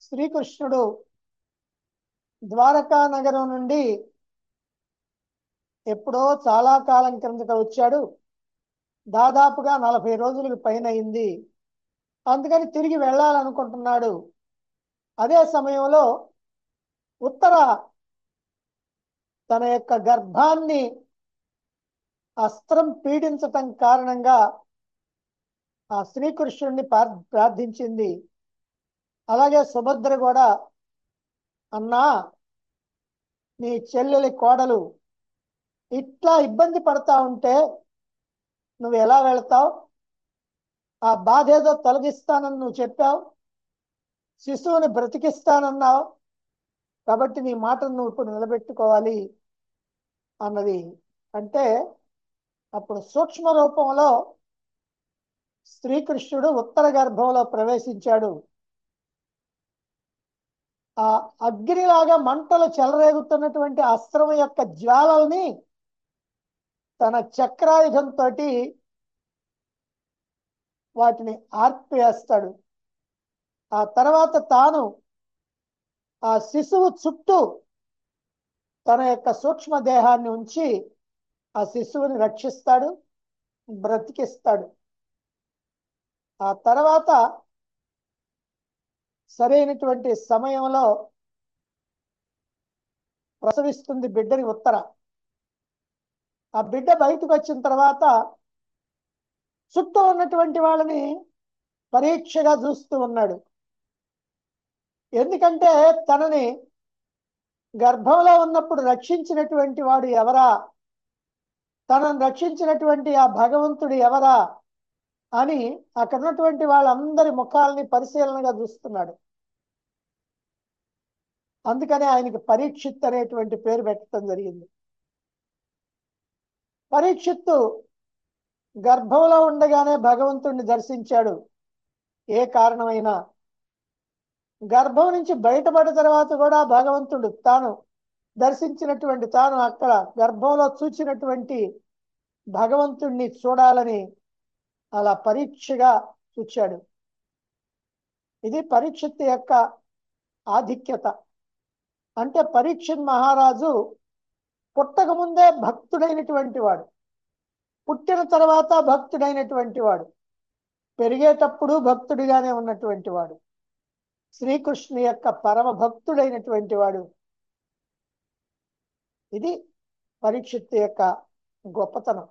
శ్రీకృష్ణుడు ద్వారకా నగరం నుండి ఎప్పుడో చాలా కాలం కిందట వచ్చాడు దాదాపుగా నలభై రోజులకు పైన అయింది అందుకని తిరిగి వెళ్ళాలనుకుంటున్నాడు అదే సమయంలో ఉత్తర తన యొక్క గర్భాన్ని అస్త్రం పీడించటం కారణంగా ఆ శ్రీకృష్ణుడిని ప్రార్- ప్రార్థించింది అలాగే సుభద్ర కూడా అన్నా నీ చెల్లెలి కోడలు ఇట్లా ఇబ్బంది పడతా ఉంటే నువ్వు ఎలా వెళ్తావు ఆ బాధ ఏదో తొలగిస్తానని నువ్వు చెప్పావు శిశువుని బ్రతికిస్తానన్నావు కాబట్టి నీ మాటను నువ్వు ఇప్పుడు నిలబెట్టుకోవాలి అన్నది అంటే అప్పుడు సూక్ష్మ రూపంలో శ్రీకృష్ణుడు ఉత్తర గర్భంలో ప్రవేశించాడు ఆ అగ్నిలాగా మంటలు చెలరేగుతున్నటువంటి అస్త్రం యొక్క జ్వాలల్ని తన చక్రాయుధంతో వాటిని ఆర్పివేస్తాడు ఆ తర్వాత తాను ఆ శిశువు చుట్టూ తన యొక్క సూక్ష్మ దేహాన్ని ఉంచి ఆ శిశువుని రక్షిస్తాడు బ్రతికిస్తాడు ఆ తర్వాత సరైనటువంటి సమయంలో ప్రసవిస్తుంది బిడ్డని ఉత్తర ఆ బిడ్డ బయటకు వచ్చిన తర్వాత చుట్టూ ఉన్నటువంటి వాళ్ళని పరీక్షగా చూస్తూ ఉన్నాడు ఎందుకంటే తనని గర్భంలో ఉన్నప్పుడు రక్షించినటువంటి వాడు ఎవరా తనను రక్షించినటువంటి ఆ భగవంతుడు ఎవరా అని అక్కడ ఉన్నటువంటి వాళ్ళందరి ముఖాలని పరిశీలనగా చూస్తున్నాడు అందుకనే ఆయనకి పరీక్షిత్ అనేటువంటి పేరు పెట్టడం జరిగింది పరీక్షిత్తు గర్భంలో ఉండగానే భగవంతుణ్ణి దర్శించాడు ఏ కారణమైనా గర్భం నుంచి బయటపడిన తర్వాత కూడా భగవంతుడు తాను దర్శించినటువంటి తాను అక్కడ గర్భంలో చూచినటువంటి భగవంతుణ్ణి చూడాలని అలా పరీక్షగా చూచాడు ఇది పరీక్షిత్ యొక్క ఆధిక్యత అంటే పరీక్షిత్ మహారాజు పుట్టక ముందే భక్తుడైనటువంటి వాడు పుట్టిన తర్వాత భక్తుడైనటువంటి వాడు పెరిగేటప్పుడు భక్తుడిగానే ఉన్నటువంటి వాడు శ్రీకృష్ణు యొక్క పరమ భక్తుడైనటువంటి వాడు ఇది పరీక్షిత్ యొక్క గొప్పతనం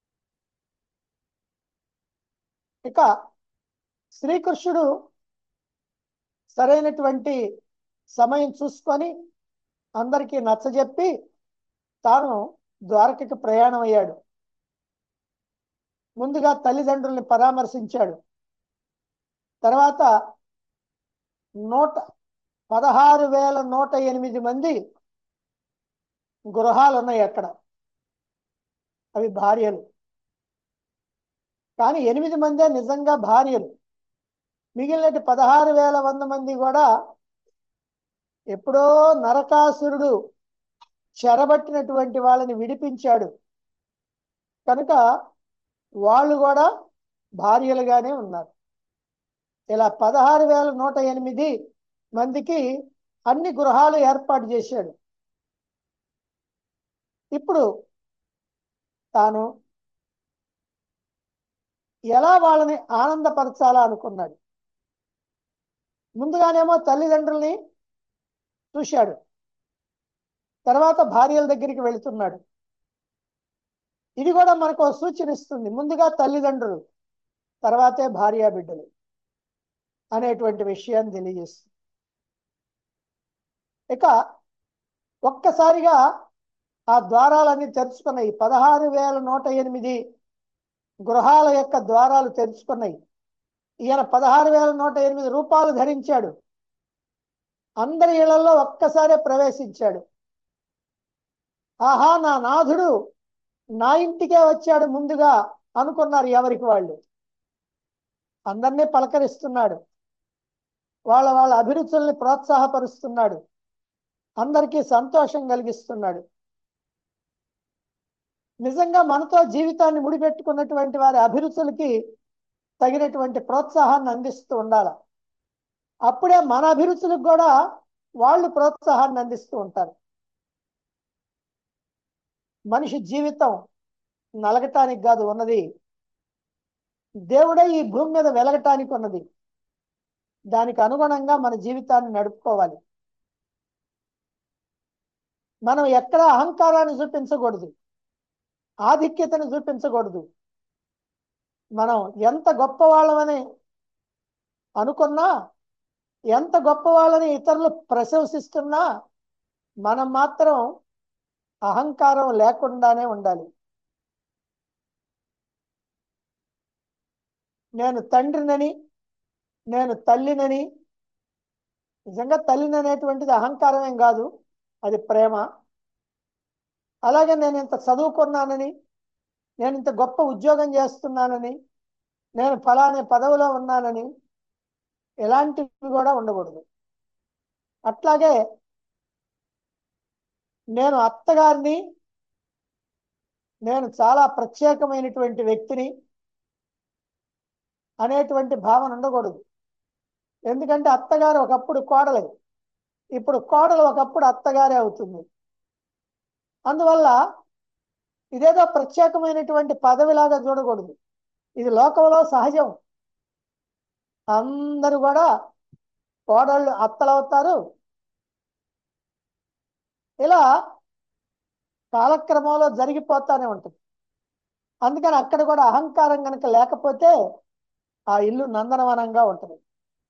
ఇక శ్రీకృష్ణుడు సరైనటువంటి సమయం చూసుకొని అందరికీ నచ్చజెప్పి తాను ద్వారకకి ప్రయాణం అయ్యాడు ముందుగా తల్లిదండ్రుల్ని పరామర్శించాడు తర్వాత నూట పదహారు వేల నూట ఎనిమిది మంది గృహాలు ఉన్నాయి అక్కడ అవి భార్యలు కానీ ఎనిమిది మందే నిజంగా భార్యలు మిగిలిన పదహారు వేల వంద మంది కూడా ఎప్పుడో నరకాసురుడు చెరబట్టినటువంటి వాళ్ళని విడిపించాడు కనుక వాళ్ళు కూడా భార్యలుగానే ఉన్నారు ఇలా పదహారు వేల నూట ఎనిమిది మందికి అన్ని గృహాలు ఏర్పాటు చేశాడు ఇప్పుడు తాను ఎలా వాళ్ళని ఆనందపరచాలా అనుకున్నాడు ముందుగానేమో తల్లిదండ్రుల్ని చూశాడు తర్వాత భార్యల దగ్గరికి వెళుతున్నాడు ఇది కూడా మనకు ఒక సూచన ఇస్తుంది ముందుగా తల్లిదండ్రులు తర్వాతే భార్యా బిడ్డలు అనేటువంటి విషయాన్ని తెలియజేస్తుంది ఇక ఒక్కసారిగా ఆ ద్వారాలన్నీ తెరుచుకున్నాయి పదహారు వేల నూట ఎనిమిది గృహాల యొక్క ద్వారాలు తెరుచుకున్నాయి ఈయన పదహారు వేల నూట ఎనిమిది రూపాయలు ధరించాడు అందరి ఇళ్లలో ఒక్కసారే ప్రవేశించాడు ఆహా నా నాథుడు నా ఇంటికే వచ్చాడు ముందుగా అనుకున్నారు ఎవరికి వాళ్ళు అందరినీ పలకరిస్తున్నాడు వాళ్ళ వాళ్ళ అభిరుచుల్ని ప్రోత్సాహపరుస్తున్నాడు అందరికీ సంతోషం కలిగిస్తున్నాడు నిజంగా మనతో జీవితాన్ని ముడిపెట్టుకున్నటువంటి వారి అభిరుచులకి తగినటువంటి ప్రోత్సాహాన్ని అందిస్తూ ఉండాలి అప్పుడే మన అభిరుచులకు కూడా వాళ్ళు ప్రోత్సాహాన్ని అందిస్తూ ఉంటారు మనిషి జీవితం నలగటానికి కాదు ఉన్నది దేవుడే ఈ భూమి మీద వెలగటానికి ఉన్నది దానికి అనుగుణంగా మన జీవితాన్ని నడుపుకోవాలి మనం ఎక్కడ అహంకారాన్ని చూపించకూడదు ఆధిక్యతను చూపించకూడదు మనం ఎంత గొప్పవాళ్ళమని అనుకున్నా ఎంత గొప్పవాళ్ళని ఇతరులు ప్రశంసిస్తున్నా మనం మాత్రం అహంకారం లేకుండానే ఉండాలి నేను తండ్రినని నేను తల్లినని నిజంగా తల్లిని అనేటువంటిది అహంకారం ఏం కాదు అది ప్రేమ అలాగే నేను ఇంత చదువుకున్నానని నేను ఇంత గొప్ప ఉద్యోగం చేస్తున్నానని నేను ఫలానే పదవిలో ఉన్నానని ఎలాంటివి కూడా ఉండకూడదు అట్లాగే నేను అత్తగారిని నేను చాలా ప్రత్యేకమైనటువంటి వ్యక్తిని అనేటువంటి భావన ఉండకూడదు ఎందుకంటే అత్తగారు ఒకప్పుడు కోడలే ఇప్పుడు కోడలు ఒకప్పుడు అత్తగారే అవుతుంది అందువల్ల ఇదేదో ప్రత్యేకమైనటువంటి పదవిలాగా చూడకూడదు ఇది లోకంలో సహజం అందరూ కూడా కోడళ్ళు అత్తలవుతారు ఇలా కాలక్రమంలో జరిగిపోతానే ఉంటుంది అందుకని అక్కడ కూడా అహంకారం కనుక లేకపోతే ఆ ఇల్లు నందనవనంగా ఉంటుంది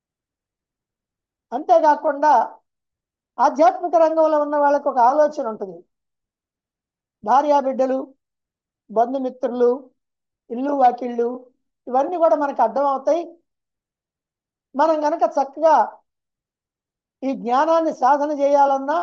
అంతేకాకుండా ఆధ్యాత్మిక రంగంలో ఉన్న వాళ్ళకి ఒక ఆలోచన ఉంటుంది భార్యా బిడ్డలు బంధుమిత్రులు ఇల్లు వాకిళ్ళు ఇవన్నీ కూడా మనకు అర్థమవుతాయి మనం కనుక చక్కగా ఈ జ్ఞానాన్ని సాధన చేయాలన్నా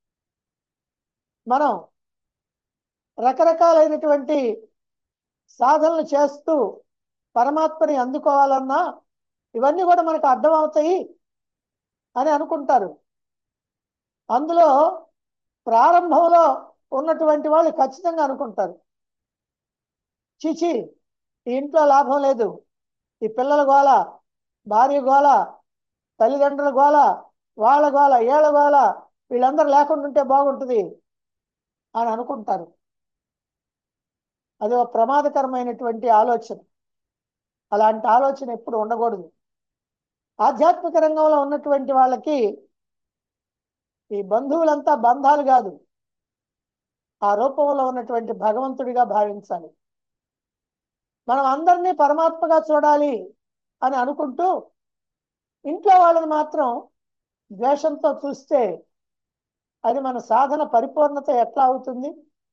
మనం రకరకాలైనటువంటి సాధనలు చేస్తూ పరమాత్మని అందుకోవాలన్నా ఇవన్నీ కూడా మనకు అర్థమవుతాయి అని అనుకుంటారు అందులో ప్రారంభంలో ఉన్నటువంటి వాళ్ళు ఖచ్చితంగా అనుకుంటారు చిచి ఈ ఇంట్లో లాభం లేదు ఈ పిల్లల గోల భార్య గోల తల్లిదండ్రుల గోల వాళ్ళ గోల ఏళ్ళ గోల వీళ్ళందరూ లేకుండా ఉంటే బాగుంటుంది అని అనుకుంటారు అది ఒక ప్రమాదకరమైనటువంటి ఆలోచన అలాంటి ఆలోచన ఎప్పుడు ఉండకూడదు ఆధ్యాత్మిక రంగంలో ఉన్నటువంటి వాళ్ళకి ఈ బంధువులంతా బంధాలు కాదు ఆ రూపంలో ఉన్నటువంటి భగవంతుడిగా భావించాలి మనం అందరినీ పరమాత్మగా చూడాలి అని అనుకుంటూ ఇంట్లో వాళ్ళని మాత్రం ద్వేషంతో చూస్తే అది మన సాధన పరిపూర్ణత ఎట్లా అవుతుంది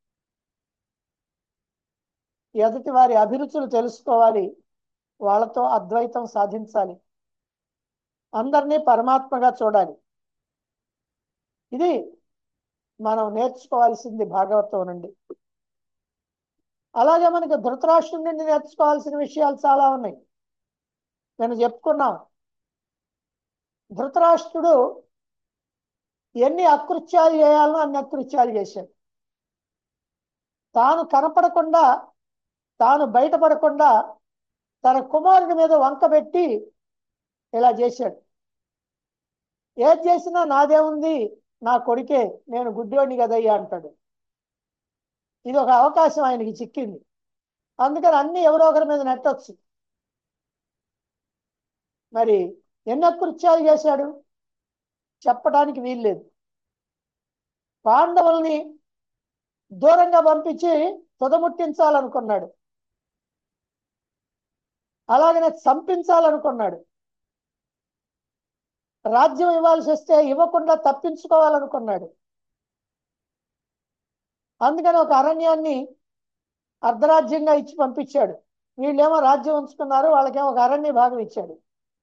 ఎదుటి వారి అభిరుచులు తెలుసుకోవాలి వాళ్ళతో అద్వైతం సాధించాలి అందరినీ పరమాత్మగా చూడాలి ఇది మనం నేర్చుకోవాల్సింది భాగవతం నుండి అలాగే మనకి ధృతరాష్ట్రం నుండి నేర్చుకోవాల్సిన విషయాలు చాలా ఉన్నాయి నేను చెప్పుకున్నాం ధృతరాష్ట్రుడు ఎన్ని అకృత్యాలు చేయాలో అన్ని అకృత్యాలు చేశాడు తాను కనపడకుండా తాను బయటపడకుండా తన కుమారుడి మీద వంక పెట్టి ఇలా చేశాడు ఏది చేసినా నాదేముంది నా కొడుకే నేను గుడ్డివాడిని కదయ్యా అంటాడు ఇది ఒక అవకాశం ఆయనకి చిక్కింది అందుకని అన్ని ఎవరో ఒకరి మీద నెట్టొచ్చు మరి ఎన్ని అకృత్యాలు చేశాడు చెప్పడానికి వీల్లేదు పాండవుల్ని దూరంగా పంపించి తుదముట్టించాలనుకున్నాడు అలాగనే చంపించాలనుకున్నాడు రాజ్యం ఇవ్వాల్సి వస్తే ఇవ్వకుండా తప్పించుకోవాలనుకున్నాడు అందుకని ఒక అరణ్యాన్ని అర్ధరాజ్యంగా ఇచ్చి పంపించాడు వీళ్ళేమో రాజ్యం ఉంచుకున్నారు వాళ్ళకేమో ఒక అరణ్య భాగం ఇచ్చాడు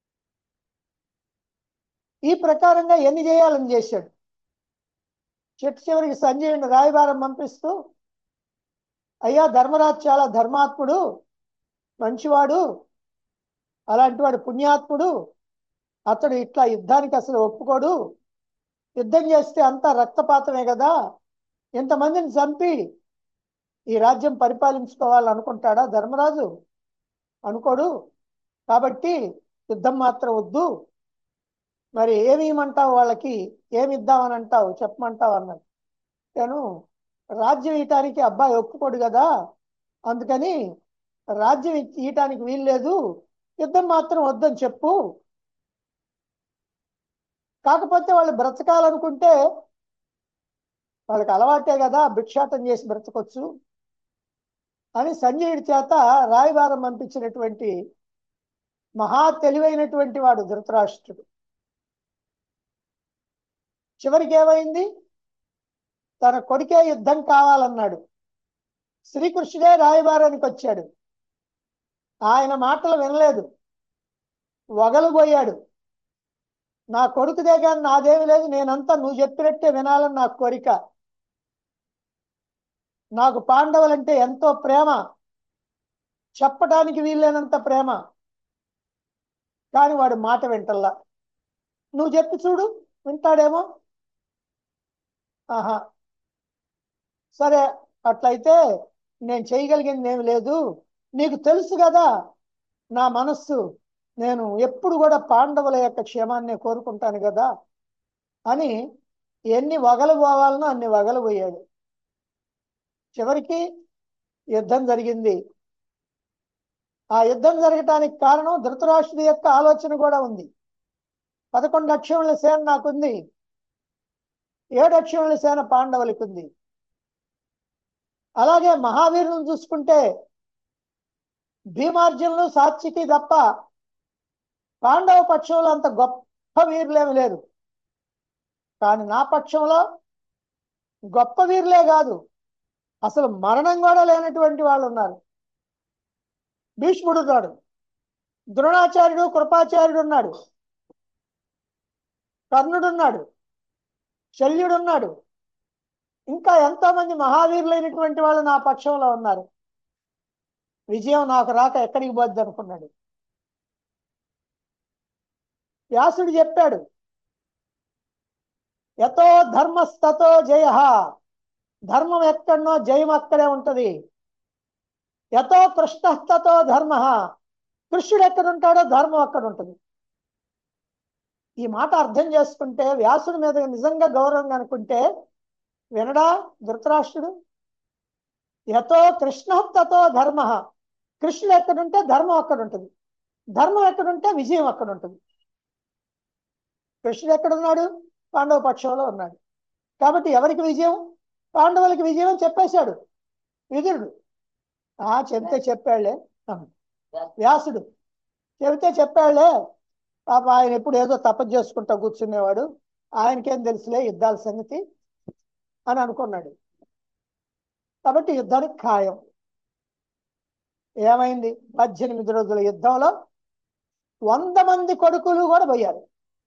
ఈ ప్రకారంగా ఎన్ని చేయాలని చేశాడు చెట్టు చివరికి సంజయుని రాయబారం పంపిస్తూ అయ్యా ధర్మరాజు చాలా ధర్మాత్ముడు మంచివాడు అలాంటి వాడు పుణ్యాత్ముడు అతడు ఇట్లా యుద్ధానికి అసలు ఒప్పుకోడు యుద్ధం చేస్తే అంతా రక్తపాతమే కదా ఇంతమందిని చంపి ఈ రాజ్యం పరిపాలించుకోవాలని అనుకుంటాడా ధర్మరాజు అనుకోడు కాబట్టి యుద్ధం మాత్రం వద్దు మరి ఏమి ఇవ్వమంటావు వాళ్ళకి ఏమి ఇద్దామని అంటావు చెప్పమంటావు అన్నాడు నేను రాజ్యం ఇయటానికి అబ్బాయి ఒప్పుకోడు కదా అందుకని రాజ్యం ఇ- ఇయటానికి వీల్లేదు యుద్ధం మాత్రం వద్దని చెప్పు కాకపోతే వాళ్ళు బ్రతకాలనుకుంటే వాళ్ళకి అలవాటే కదా భిక్షాటం చేసి బ్రతకొచ్చు అని సంజయుడి చేత రాయబారం పంపించినటువంటి మహా తెలివైనటువంటి వాడు ధృతరాష్ట్రుడు చివరికి ఏమైంది తన కొడుకే యుద్ధం కావాలన్నాడు శ్రీకృష్ణుడే రాయబారానికి వచ్చాడు ఆయన మాటలు వినలేదు వగలుపోయాడు నా కొడుకుదే కానీ నాదేమి లేదు నేనంతా నువ్వు చెప్పినట్టే వినాలని నా కోరిక నాకు పాండవులంటే ఎంతో ప్రేమ చెప్పడానికి వీల్లేనంత ప్రేమ కానీ వాడు మాట వింటల్లా నువ్వు చెప్పి చూడు వింటాడేమో ఆహా సరే అట్లయితే నేను చేయగలిగింది ఏమి లేదు నీకు తెలుసు కదా నా మనస్సు నేను ఎప్పుడు కూడా పాండవుల యొక్క క్షేమాన్ని కోరుకుంటాను కదా అని ఎన్ని వగలు పోవాలనో అన్ని వగలు పోయాడు చివరికి యుద్ధం జరిగింది ఆ యుద్ధం జరగటానికి కారణం ధృతరాష్ట్రుడి యొక్క ఆలోచన కూడా ఉంది పదకొండు అక్షముల సేన నాకుంది ఏడు అక్షముల సేన పాండవులకు ఉంది అలాగే మహావీరులను చూసుకుంటే భీమార్జునులు సాత్వికి తప్ప పాండవ పక్షంలో అంత గొప్ప వీరులేమి లేరు కానీ నా పక్షంలో గొప్ప వీరులే కాదు అసలు మరణం కూడా లేనటువంటి వాళ్ళు ఉన్నారు భీష్ముడు ఉన్నాడు ద్రోణాచార్యుడు కృపాచార్యుడు ఉన్నాడు కర్ణుడున్నాడు శల్యుడున్నాడు ఇంకా ఎంతో మంది మహావీరులైనటువంటి వాళ్ళు నా పక్షంలో ఉన్నారు విజయం నాకు రాక ఎక్కడికి పోద్ది అనుకున్నాడు వ్యాసుడు చెప్పాడు యతో ధర్మస్తతో జయ ధర్మం ఎక్కడనో జయం అక్కడే ఉంటది యతో కృష్ణస్తతో ధర్మ కృష్ణుడు ఎక్కడుంటాడో ధర్మం అక్కడ ఉంటుంది ఈ మాట అర్థం చేసుకుంటే వ్యాసుడి మీద నిజంగా గౌరవం అనుకుంటే వినడా ధృతరాష్ట్రుడు యతో కృష్ణ తతో ధర్మ కృష్ణుడు ఎక్కడుంటే ధర్మం అక్కడ ఉంటుంది ధర్మం ఎక్కడుంటే విజయం అక్కడ ఉంటుంది కృష్ణుడు ఎక్కడున్నాడు పాండవ పక్షంలో ఉన్నాడు కాబట్టి ఎవరికి విజయం పాండవులకి విజయం అని చెప్పేశాడు విదురుడు ఆ చెబితే చెప్పాళ్లే వ్యాసుడు చెబితే చెప్పాళ్లే పాప ఆయన ఎప్పుడు ఏదో తపస్సు చేసుకుంటా కూర్చునేవాడు ఆయనకేం తెలుసులే యుద్ధాల సంగతి అని అనుకున్నాడు కాబట్టి యుద్ధానికి ఖాయం ఏమైంది పద్దెనిమిది రోజుల యుద్ధంలో వంద మంది కొడుకులు కూడా పోయారు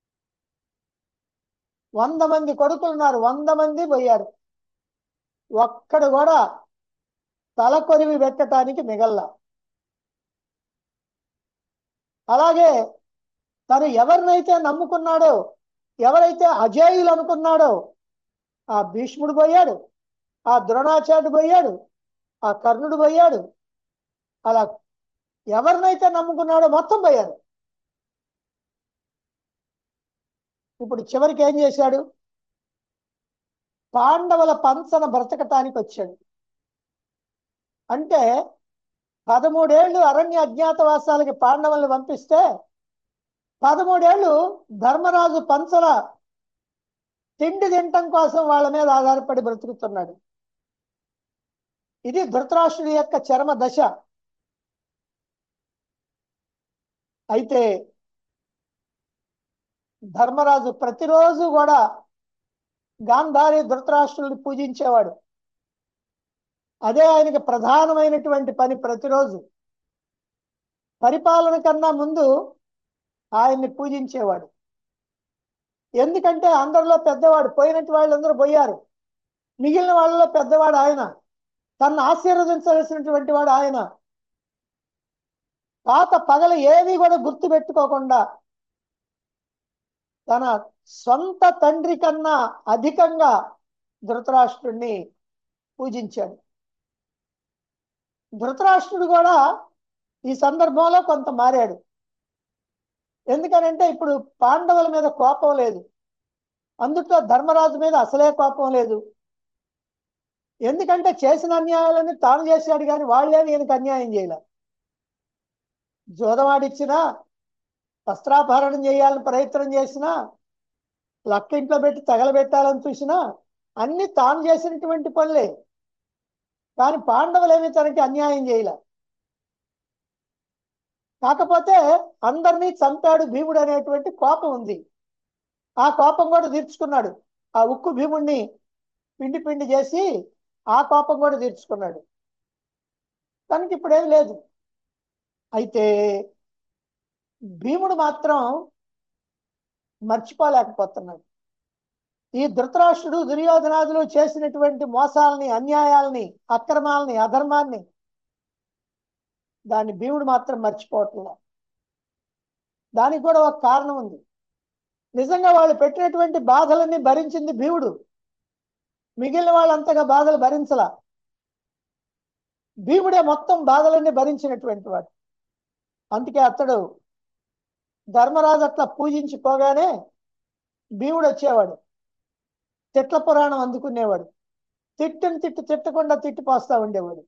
వంద మంది కొడుకులు ఉన్నారు వంద మంది పోయారు ఒక్కడు కూడా తల కొరివి పెట్టడానికి మిగల్లా అలాగే తను ఎవరినైతే నమ్ముకున్నాడో ఎవరైతే అజేయులు అనుకున్నాడో ఆ భీష్ముడు పోయాడు ఆ ద్రోణాచార్యుడు పోయాడు ఆ కర్ణుడు పోయాడు అలా ఎవరినైతే నమ్ముకున్నాడో మొత్తం పోయాడు ఇప్పుడు చివరికి ఏం చేశాడు పాండవుల పంచన బ్రతకటానికి వచ్చాడు అంటే పదమూడేళ్లు అరణ్య అజ్ఞాతవాసాలకి పాండవుల్ని పంపిస్తే పదమూడేళ్లు ధర్మరాజు పంచల తిండి తినటం కోసం వాళ్ళ మీద ఆధారపడి బ్రతుకుతున్నాడు ఇది ధృతరాష్ట్రుడి యొక్క చర్మ దశ అయితే ధర్మరాజు ప్రతిరోజు కూడా గాంధారి ధృతరాష్ట్రుల్ని పూజించేవాడు అదే ఆయనకి ప్రధానమైనటువంటి పని ప్రతిరోజు పరిపాలన కన్నా ముందు ఆయన్ని పూజించేవాడు ఎందుకంటే అందరిలో పెద్దవాడు పోయినట్టు వాళ్ళందరూ పోయారు మిగిలిన వాళ్ళలో పెద్దవాడు ఆయన తను ఆశీర్వదించవలసినటువంటి వాడు ఆయన పాత పగలు ఏవి కూడా గుర్తు పెట్టుకోకుండా తన సొంత తండ్రి కన్నా అధికంగా ధృతరాష్ట్రుడిని పూజించాడు ధృతరాష్ట్రుడు కూడా ఈ సందర్భంలో కొంత మారాడు ఎందుకనంటే ఇప్పుడు పాండవుల మీద కోపం లేదు అందుట్లో ధర్మరాజు మీద అసలే కోపం లేదు ఎందుకంటే చేసిన అన్యాయాలని తాను చేశాడు కానీ వాళ్ళేమి ఈయనకు అన్యాయం చేయలే జోదవాడిచ్చినా వస్త్రాపహరణం చేయాలని ప్రయత్నం చేసినా లక్క ఇంట్లో పెట్టి తగలబెట్టాలని చూసినా అన్ని తాను చేసినటువంటి పనులే కానీ పాండవులేమి తనకి అన్యాయం చేయలే కాకపోతే అందరినీ చంపాడు భీముడు అనేటువంటి కోపం ఉంది ఆ కోపం కూడా తీర్చుకున్నాడు ఆ ఉక్కు భీముడిని పిండి పిండి చేసి ఆ కోపం కూడా తీర్చుకున్నాడు తనకి ఇప్పుడేం లేదు అయితే భీముడు మాత్రం మర్చిపోలేకపోతున్నాడు ఈ ధృతరాష్ట్రుడు దుర్యోధనాదులు చేసినటువంటి మోసాలని అన్యాయాలని అక్రమాలని అధర్మాన్ని దాన్ని భీముడు మాత్రం మర్చిపోవట్లే దానికి కూడా ఒక కారణం ఉంది నిజంగా వాళ్ళు పెట్టినటువంటి బాధలన్నీ భరించింది భీముడు మిగిలిన వాళ్ళంతగా బాధలు భరించలా భీముడే మొత్తం బాధలన్నీ భరించినటువంటి వాడు అందుకే అతడు ధర్మరాజు అట్లా పూజించుకోగానే భీముడు వచ్చేవాడు తిట్ల పురాణం అందుకునేవాడు తిట్టని తిట్టు తిట్టకుండా తిట్టిపోస్తా ఉండేవాడు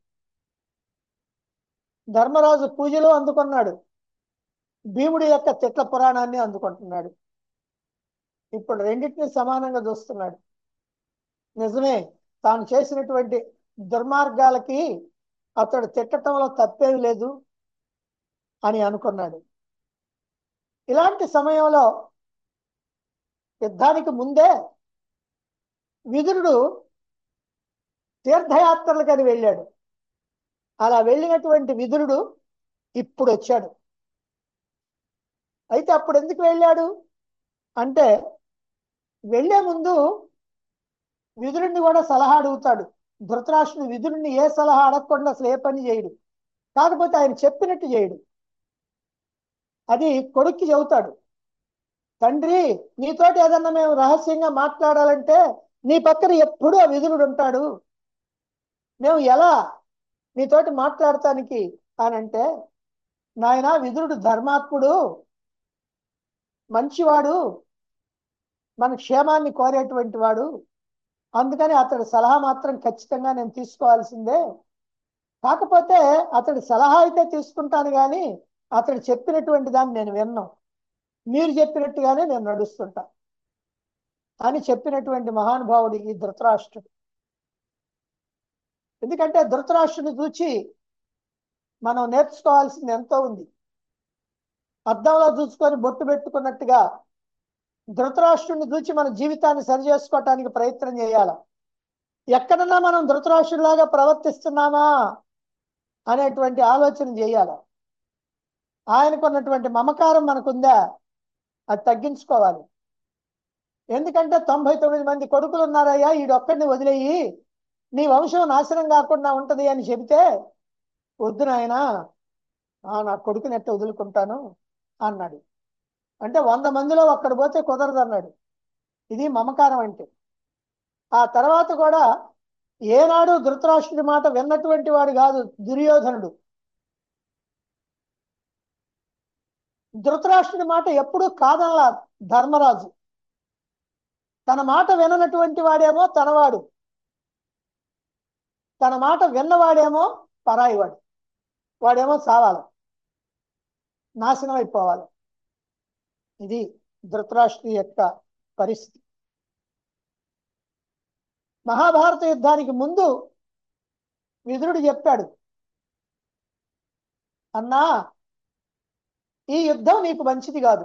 ధర్మరాజు పూజలు అందుకున్నాడు భీముడి యొక్క తిట్ల పురాణాన్ని అందుకుంటున్నాడు ఇప్పుడు రెండింటిని సమానంగా చూస్తున్నాడు నిజమే తాను చేసినటువంటి దుర్మార్గాలకి అతడు తిట్టడంలో తప్పేమి లేదు అని అనుకున్నాడు ఇలాంటి సమయంలో యుద్ధానికి ముందే విదురుడు తీర్థయాత్రలకని వెళ్ళాడు అలా వెళ్ళినటువంటి విదురుడు ఇప్పుడు వచ్చాడు అయితే అప్పుడు ఎందుకు వెళ్ళాడు అంటే వెళ్ళే ముందు విదురుణ్ణి కూడా సలహా అడుగుతాడు ధృతరాష్ట్రుడు విదురుణ్ణి ఏ సలహా అడగకుండా అసలు ఏ పని చేయడు కాకపోతే ఆయన చెప్పినట్టు చేయడు అది కొడుక్కి చెబుతాడు తండ్రి నీతోటి ఏదన్నా మేము రహస్యంగా మాట్లాడాలంటే నీ పక్కన ఎప్పుడూ ఆ విదురుడు ఉంటాడు మేము ఎలా నీతోటి మాట్లాడటానికి అని అంటే నాయన విదురుడు ధర్మాత్ముడు మంచివాడు మన క్షేమాన్ని కోరేటువంటి వాడు అందుకని అతడి సలహా మాత్రం ఖచ్చితంగా నేను తీసుకోవాల్సిందే కాకపోతే అతడి సలహా అయితే తీసుకుంటాను కానీ అతడు చెప్పినటువంటి దాన్ని నేను విన్నాం మీరు చెప్పినట్టుగానే నేను నడుస్తుంటా అని చెప్పినటువంటి మహానుభావుడు ఈ ధృతరాష్ట్రుడు ఎందుకంటే ధృతరాష్ట్రుని చూచి మనం నేర్చుకోవాల్సింది ఎంతో ఉంది అద్దంలో చూసుకొని బొట్టు పెట్టుకున్నట్టుగా ధృతరాష్ట్రుని చూచి మన జీవితాన్ని సరి చేసుకోవటానికి ప్రయత్నం చేయాల ఎక్కడన్నా మనం ధృతరాష్ట్రులాగా ప్రవర్తిస్తున్నామా అనేటువంటి ఆలోచన చేయాల ఆయనకున్నటువంటి మమకారం మనకుందా అది తగ్గించుకోవాలి ఎందుకంటే తొంభై తొమ్మిది మంది కొడుకులు ఉన్నారయ్యా ఈడొక్కడిని వదిలేయి నీ వంశం నాశనం కాకుండా ఉంటది అని చెబితే వద్దు నాయనా నా కొడుకుని ఎట్ట వదులుకుంటాను అన్నాడు అంటే వంద మందిలో ఒక్కడు పోతే కుదరదు అన్నాడు ఇది మమకారం అంటే ఆ తర్వాత కూడా ఏనాడు ధృతరాష్ట్రుడి మాట విన్నటువంటి వాడు కాదు దుర్యోధనుడు ధృతరాష్ట్రుడి మాట ఎప్పుడూ కాదనలా ధర్మరాజు తన మాట విననటువంటి వాడేమో తనవాడు తన మాట విన్నవాడేమో పరాయివాడు వాడేమో చావాలి నాశనం అయిపోవాలి ఇది ధృతరాష్ట్రుడి యొక్క పరిస్థితి మహాభారత యుద్ధానికి ముందు విదురుడు చెప్పాడు అన్నా ఈ యుద్ధం నీకు మంచిది కాదు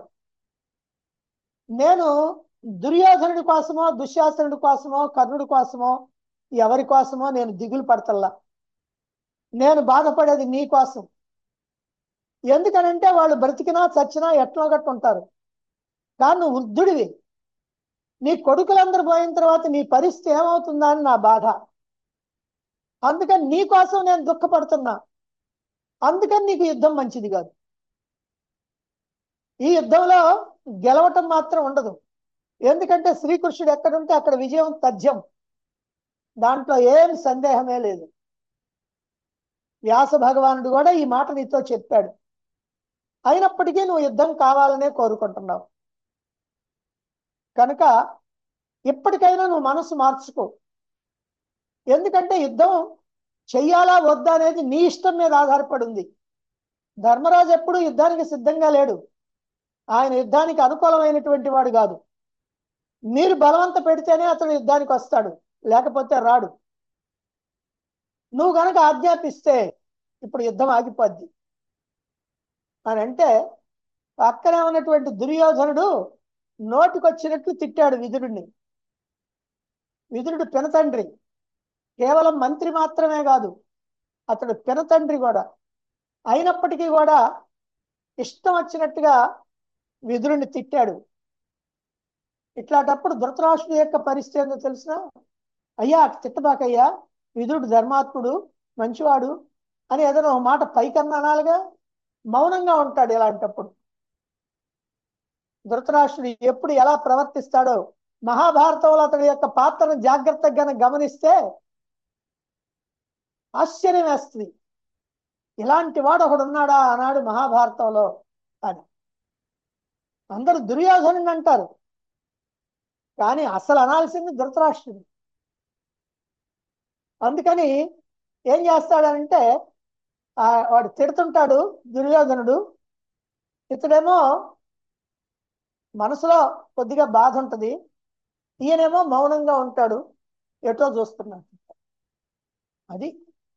నేను దుర్యోధనుడి కోసమో దుశ్శాసనుడి కోసమో కర్ణుడి కోసమో ఎవరి కోసమో నేను దిగులు పడతల్లా నేను బాధపడేది నీ కోసం ఎందుకనంటే వాళ్ళు బ్రతికినా చచ్చినా ఎట్లో గట్టు ఉంటారు కానీ నువ్వు వృద్ధుడివి నీ కొడుకులందరూ పోయిన తర్వాత నీ పరిస్థితి ఏమవుతుందా అని నా బాధ అందుకని నీ కోసం నేను దుఃఖపడుతున్నా అందుకని నీకు యుద్ధం మంచిది కాదు ఈ యుద్ధంలో గెలవటం మాత్రం ఉండదు ఎందుకంటే శ్రీకృష్ణుడు ఎక్కడుంటే అక్కడ విజయం తథ్యం దాంట్లో ఏం సందేహమే లేదు వ్యాస భగవానుడు కూడా ఈ మాట నీతో చెప్పాడు అయినప్పటికీ నువ్వు యుద్ధం కావాలనే కోరుకుంటున్నావు కనుక ఇప్పటికైనా నువ్వు మనసు మార్చుకో ఎందుకంటే యుద్ధం చెయ్యాలా వద్దా అనేది నీ ఇష్టం మీద ఆధారపడి ఉంది ధర్మరాజు ఎప్పుడు యుద్ధానికి సిద్ధంగా లేడు ఆయన యుద్ధానికి అనుకూలమైనటువంటి వాడు కాదు మీరు బలవంత పెడితేనే అతడు యుద్ధానికి వస్తాడు లేకపోతే రాడు నువ్వు గనక ఆజ్ఞాపిస్తే ఇప్పుడు యుద్ధం ఆగిపోద్ది అని అంటే పక్కనే ఉన్నటువంటి దుర్యోధనుడు నోటికొచ్చినట్లు తిట్టాడు విదురుణ్ణి విదురుడు పినతండ్రి కేవలం మంత్రి మాత్రమే కాదు అతడు పినతండ్రి కూడా అయినప్పటికీ కూడా ఇష్టం వచ్చినట్టుగా విదురుణ్ణి తిట్టాడు ఇట్లాంటప్పుడు ధృతరాష్ట్రుడి యొక్క పరిస్థితి ఏందో తెలిసిన అయ్యా తిట్టబాకయ్యా విదురుడు ధర్మాత్ముడు మంచివాడు అని ఏదైనా ఒక మాట పైకన్నా అనాలిగా మౌనంగా ఉంటాడు ఇలాంటప్పుడు ధృతరాష్ట్రుడు ఎప్పుడు ఎలా ప్రవర్తిస్తాడో మహాభారతంలో అతడి యొక్క పాత్రను జాగ్రత్తగా గమనిస్తే ఆశ్చర్యం వేస్తుంది ఇలాంటి వాడు ఒకడు ఉన్నాడా అన్నాడు మహాభారతంలో అని అందరూ దుర్యోధనుని అంటారు కానీ అసలు అనాల్సింది ధృతరాష్ట్రుడు అందుకని ఏం చేస్తాడంటే ఆ వాడు తిడుతుంటాడు దుర్యోధనుడు ఇతడేమో మనసులో కొద్దిగా బాధ ఉంటుంది ఈయనేమో మౌనంగా ఉంటాడు ఎటో చూస్తున్నాడు అది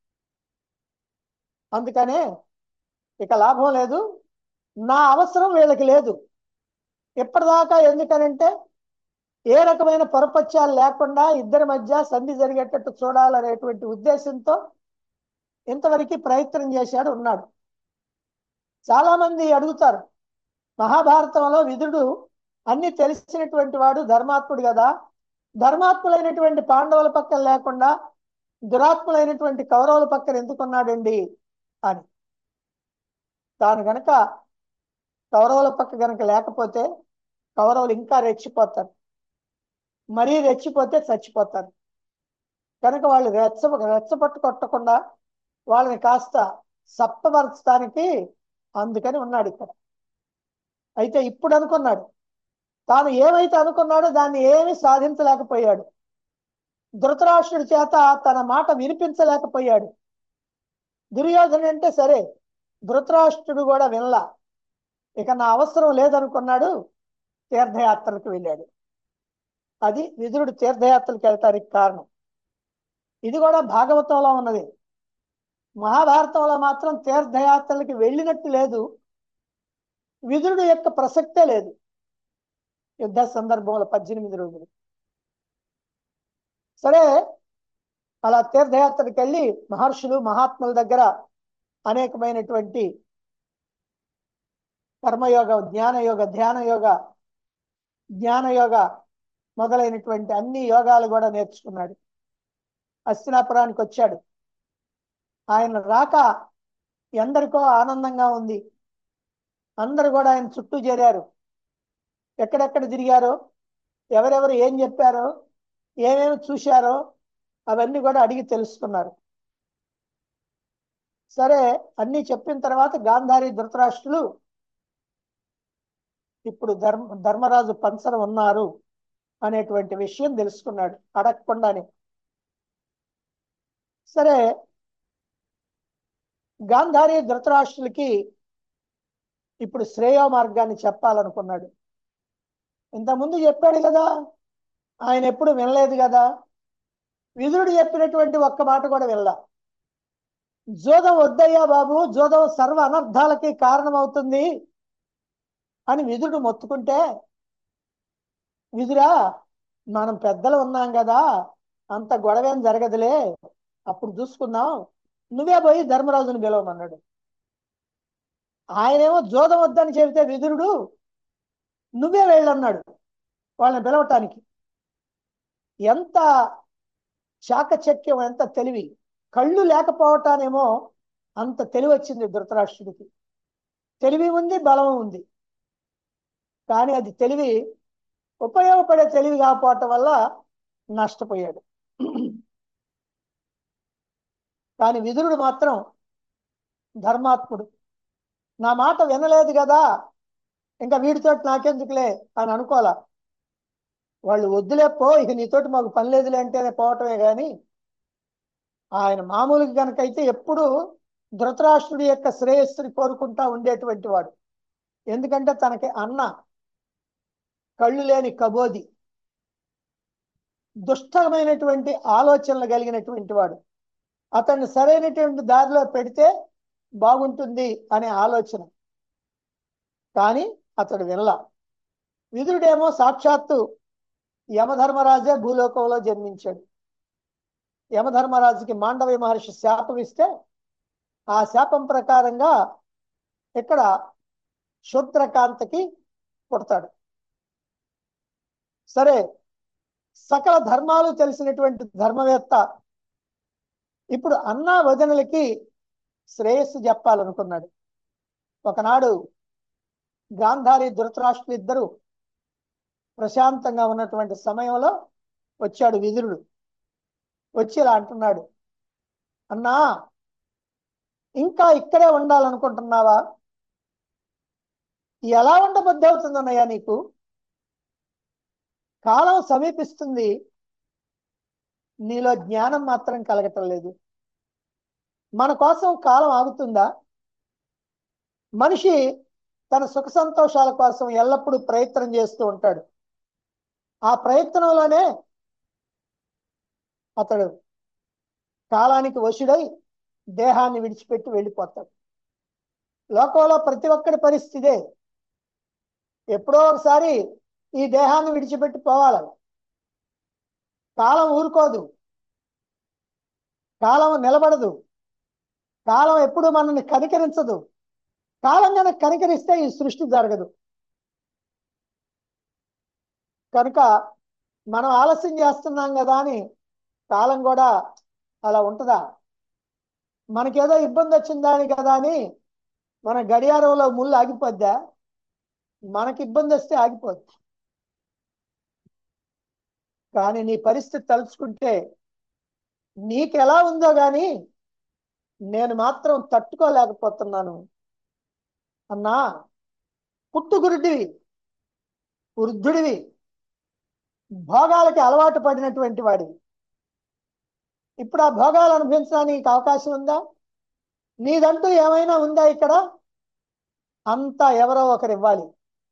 అందుకనే ఇక లాభం లేదు నా అవసరం వీళ్ళకి లేదు ఇప్పటిదాకా ఎందుకనంటే ఏ రకమైన పొరపత్యాలు లేకుండా ఇద్దరి మధ్య సంధి జరిగేటట్టు చూడాలనేటువంటి ఉద్దేశంతో ఇంతవరకు ప్రయత్నం చేశాడు ఉన్నాడు చాలా మంది అడుగుతారు మహాభారతంలో విదుడు అన్ని తెలిసినటువంటి వాడు ధర్మాత్ముడు కదా ధర్మాత్ములైనటువంటి పాండవుల పక్కన లేకుండా దురాత్ములైనటువంటి కౌరవుల పక్కన ఎందుకున్నాడండి అని తాను గనక కౌరవుల పక్క గనక లేకపోతే కౌరవులు ఇంకా రెచ్చిపోతారు మరీ రెచ్చిపోతే చచ్చిపోతారు కనుక వాళ్ళు రెచ్చ రెచ్చపట్టు కొట్టకుండా వాళ్ళని కాస్త సప్పపరచడానికి అందుకని ఉన్నాడు ఇక్కడ అయితే ఇప్పుడు అనుకున్నాడు తాను ఏమైతే అనుకున్నాడో దాన్ని ఏమీ సాధించలేకపోయాడు ధృతరాష్ట్రుడి చేత తన మాట వినిపించలేకపోయాడు దుర్యోధను అంటే సరే ధృతరాష్ట్రుడు కూడా వినలా ఇక నా అవసరం లేదనుకున్నాడు తీర్థయాత్రలకు వెళ్ళాడు అది విదురుడు తీర్థయాత్రలకు వెళ్తానికి కారణం ఇది కూడా భాగవతంలో ఉన్నది మహాభారతంలో మాత్రం తీర్థయాత్రలకి వెళ్ళినట్టు లేదు విదురుడు యొక్క ప్రసక్తే లేదు యుద్ధ సందర్భంలో పద్దెనిమిది రోజులు సరే అలా తీర్థయాత్రకి వెళ్ళి మహర్షులు మహాత్ముల దగ్గర అనేకమైనటువంటి కర్మయోగ జ్ఞానయోగ ధ్యానయోగ జ్ఞానయోగ మొదలైనటువంటి అన్ని యోగాలు కూడా నేర్చుకున్నాడు హస్తినాపురానికి వచ్చాడు ఆయన రాక ఎందరికో ఆనందంగా ఉంది అందరు కూడా ఆయన చుట్టూ చేరారు ఎక్కడెక్కడ తిరిగారో ఎవరెవరు ఏం చెప్పారో ఏమేమి చూశారో అవన్నీ కూడా అడిగి తెలుసుకున్నారు సరే అన్ని చెప్పిన తర్వాత గాంధారి ధృతరాష్ట్రులు ఇప్పుడు ధర్మ ధర్మరాజు పంచన ఉన్నారు అనేటువంటి విషయం తెలుసుకున్నాడు అడగకుండానే సరే గాంధారి ధృతరాష్ట్రులకి ఇప్పుడు శ్రేయో మార్గాన్ని చెప్పాలనుకున్నాడు ఇంతకుముందు చెప్పాడు కదా ఆయన ఎప్పుడు వినలేదు కదా విదురుడు చెప్పినటువంటి ఒక్క మాట కూడా వినలా జోదం వద్దయ్యా బాబు జోదం సర్వ అనర్థాలకి కారణమవుతుంది అని విదురుడు మొత్తుకుంటే విదురా మనం పెద్దలు ఉన్నాం కదా అంత గొడవేం జరగదులే అప్పుడు చూసుకుందాం నువ్వే పోయి ధర్మరాజుని పిలవమన్నాడు ఆయనేమో జోదం వద్దని చెబితే విదురుడు నువ్వే వెళ్ళన్నాడు వాళ్ళని పిలవటానికి ఎంత చాకచక్యం ఎంత తెలివి కళ్ళు లేకపోవటానేమో అంత తెలివి వచ్చింది ధృతరాష్ట్రుడికి తెలివి ఉంది బలం ఉంది కానీ అది తెలివి ఉపయోగపడే తెలివి కాకపోవటం వల్ల నష్టపోయాడు కానీ విదురుడు మాత్రం ధర్మాత్ముడు నా మాట వినలేదు కదా ఇంకా వీడితో నాకెందుకులే అని అనుకోవాలా వాళ్ళు వద్దులే పో ఇక నీతోటి మాకు పని లేదులే అంటేనే పోవటమే కానీ ఆయన మామూలుగా కనుకైతే ఎప్పుడు ధృతరాష్ట్రుడి యొక్క శ్రేయస్సుని కోరుకుంటా ఉండేటువంటి వాడు ఎందుకంటే తనకి అన్న కళ్ళు లేని కబోది దుష్టమైనటువంటి ఆలోచనలు కలిగినటువంటి వాడు అతన్ని సరైనటువంటి దారిలో పెడితే బాగుంటుంది అనే ఆలోచన కానీ అతడు వినలా విదురుడేమో సాక్షాత్తు యమధర్మరాజే భూలోకంలో జన్మించాడు యమధర్మరాజుకి మాండవి మహర్షి శాపం ఇస్తే ఆ శాపం ప్రకారంగా ఇక్కడ శూద్రకాంతకి పుడతాడు సరే సకల ధర్మాలు తెలిసినటువంటి ధర్మవేత్త ఇప్పుడు అన్నా వదనలకి శ్రేయస్సు చెప్పాలనుకున్నాడు ఒకనాడు గాంధారి ధృతరాష్ట్రులు ఇద్దరు ప్రశాంతంగా ఉన్నటువంటి సమయంలో వచ్చాడు విదురుడు వచ్చి ఇలా అంటున్నాడు అన్నా ఇంకా ఇక్కడే ఉండాలనుకుంటున్నావా ఎలా ఉండబుద్ధి అవుతుందన్నయ్యా నీకు కాలం సమీపిస్తుంది నీలో జ్ఞానం మాత్రం కలగటం లేదు మన కోసం కాలం ఆగుతుందా మనిషి తన సుఖ సంతోషాల కోసం ఎల్లప్పుడూ ప్రయత్నం చేస్తూ ఉంటాడు ఆ ప్రయత్నంలోనే అతడు కాలానికి వశుడై దేహాన్ని విడిచిపెట్టి వెళ్ళిపోతాడు లోకంలో ప్రతి ఒక్కడి పరిస్థితే ఎప్పుడో ఒకసారి ఈ దేహాన్ని విడిచిపెట్టి పోవాలి కాలం ఊరుకోదు కాలం నిలబడదు కాలం ఎప్పుడు మనల్ని కనికరించదు కాలం కనుక కనికరిస్తే ఈ సృష్టి జరగదు కనుక మనం ఆలస్యం చేస్తున్నాం కదా అని కాలం కూడా అలా ఉంటుందా మనకేదో ఇబ్బంది వచ్చిందని కదా అని మన గడియారంలో ముళ్ళు ఆగిపోద్దా మనకి ఇబ్బంది వస్తే ఆగిపోద్ది కానీ నీ పరిస్థితి తలుచుకుంటే నీకెలా ఉందో గాని నేను మాత్రం తట్టుకోలేకపోతున్నాను అన్నా పుట్టుగురుడివి వృద్ధుడివి భోగాలకి అలవాటు పడినటువంటి వాడివి ఇప్పుడు ఆ భోగాలు అనుభవించడానికి అవకాశం ఉందా నీదంటూ ఏమైనా ఉందా ఇక్కడ అంతా ఎవరో ఒకరు ఇవ్వాలి